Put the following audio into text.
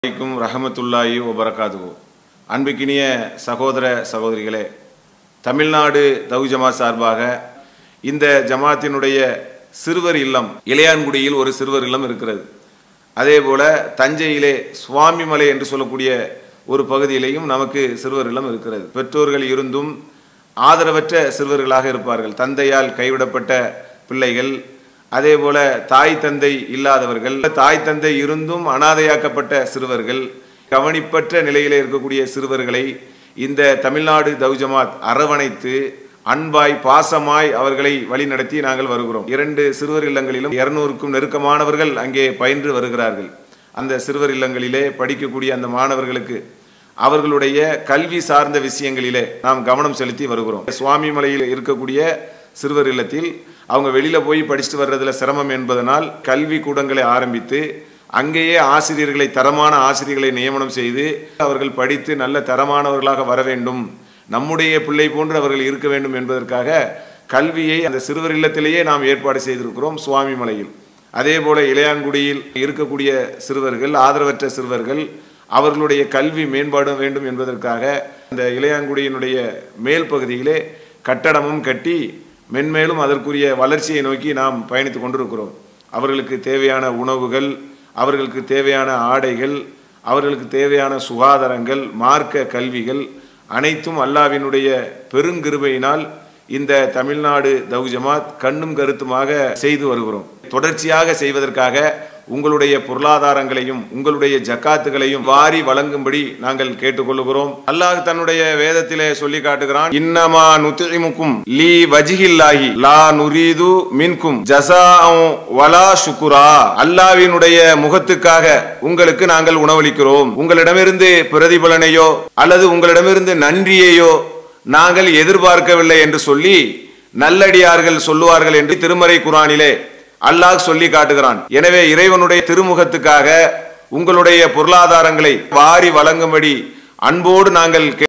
அலைக்கும் ரஹமத்துல்லாஹி வபரகாத்து அன்புக்கினிய சகோதர சகோதரிகளே தமிழ்நாடு தவு ஜமாத் சார்பாக இந்த ஜமாத்தினுடைய சிறுவர் இல்லம் இளையான்குடியில் ஒரு சிறுவர் இல்லம் இருக்கிறது அதே போல தஞ்சையிலே சுவாமிமலை என்று சொல்லக்கூடிய ஒரு பகுதியிலேயும் நமக்கு சிறுவர் இல்லம் இருக்கிறது பெற்றோர்கள் இருந்தும் ஆதரவற்ற சிறுவர்களாக இருப்பார்கள் தந்தையால் கைவிடப்பட்ட பிள்ளைகள் அதே போல தாய் தந்தை இல்லாதவர்கள் தாய் தந்தை இருந்தும் அனாதையாக்கப்பட்ட சிறுவர்கள் கவனிப்பற்ற நிலையிலே இருக்கக்கூடிய சிறுவர்களை இந்த தமிழ்நாடு தௌஜமாத் அரவணைத்து அன்பாய் பாசமாய் அவர்களை வழிநடத்தி நாங்கள் வருகிறோம் இரண்டு சிறுவர் இல்லங்களிலும் இருநூறுக்கும் நெருக்கமானவர்கள் அங்கே பயின்று வருகிறார்கள் அந்த சிறுவர் இல்லங்களிலே படிக்கக்கூடிய அந்த மாணவர்களுக்கு அவர்களுடைய கல்வி சார்ந்த விஷயங்களிலே நாம் கவனம் செலுத்தி வருகிறோம் சுவாமி மலையில் இருக்கக்கூடிய சிறுவர் இல்லத்தில் அவங்க வெளியில போய் படிச்சுட்டு வர்றதுல சிரமம் என்பதனால் கல்வி கூடங்களை ஆரம்பித்து அங்கேயே ஆசிரியர்களை தரமான ஆசிரியர்களை நியமனம் செய்து அவர்கள் படித்து நல்ல தரமானவர்களாக வர வேண்டும் நம்முடைய பிள்ளை போன்று அவர்கள் இருக்க வேண்டும் என்பதற்காக கல்வியை அந்த சிறுவர் இல்லத்திலேயே நாம் ஏற்பாடு செய்திருக்கிறோம் சுவாமி மலையில் அதே போல இளையான்குடியில் இருக்கக்கூடிய சிறுவர்கள் ஆதரவற்ற சிறுவர்கள் அவர்களுடைய கல்வி மேம்பாடு வேண்டும் என்பதற்காக இந்த இளையான்குடியினுடைய மேல் பகுதியிலே கட்டடமும் கட்டி மென்மேலும் அதற்குரிய வளர்ச்சியை நோக்கி நாம் பயணித்து கொண்டிருக்கிறோம் அவர்களுக்கு தேவையான உணவுகள் அவர்களுக்கு தேவையான ஆடைகள் அவர்களுக்கு தேவையான சுகாதாரங்கள் மார்க்க கல்விகள் அனைத்தும் அல்லாவினுடைய பெருங்கிருபையினால் இந்த தமிழ்நாடு தவு ஜமாத் கண்ணும் கருத்துமாக செய்து வருகிறோம் தொடர்ச்சியாக செய்வதற்காக உங்களுடைய பொருளாதாரங்களையும் உங்களுடைய ஜக்காத்துகளையும் வாரி வழங்கும்படி நாங்கள் கேட்டுக்கொள்கிறோம் அல்லாஹ் தன்னுடைய வேதத்திலே சொல்லி காட்டுகிறான் இன்னமா நுத்திமுக்கும் லீ வஜிஹில்லாஹி லா நுரீது மின்கும் ஜசா வலா சுக்குரா அல்லாவினுடைய முகத்துக்காக உங்களுக்கு நாங்கள் உணவளிக்கிறோம் உங்களிடமிருந்து பிரதிபலனையோ அல்லது உங்களிடமிருந்து நன்றியையோ நாங்கள் எதிர்பார்க்கவில்லை என்று சொல்லி நல்லடியார்கள் சொல்லுவார்கள் என்று திருமறை குரானிலே அல்லாஹ் சொல்லி காட்டுகிறான் எனவே இறைவனுடைய திருமுகத்துக்காக உங்களுடைய பொருளாதாரங்களை வாரி வழங்கும்படி அன்போடு நாங்கள்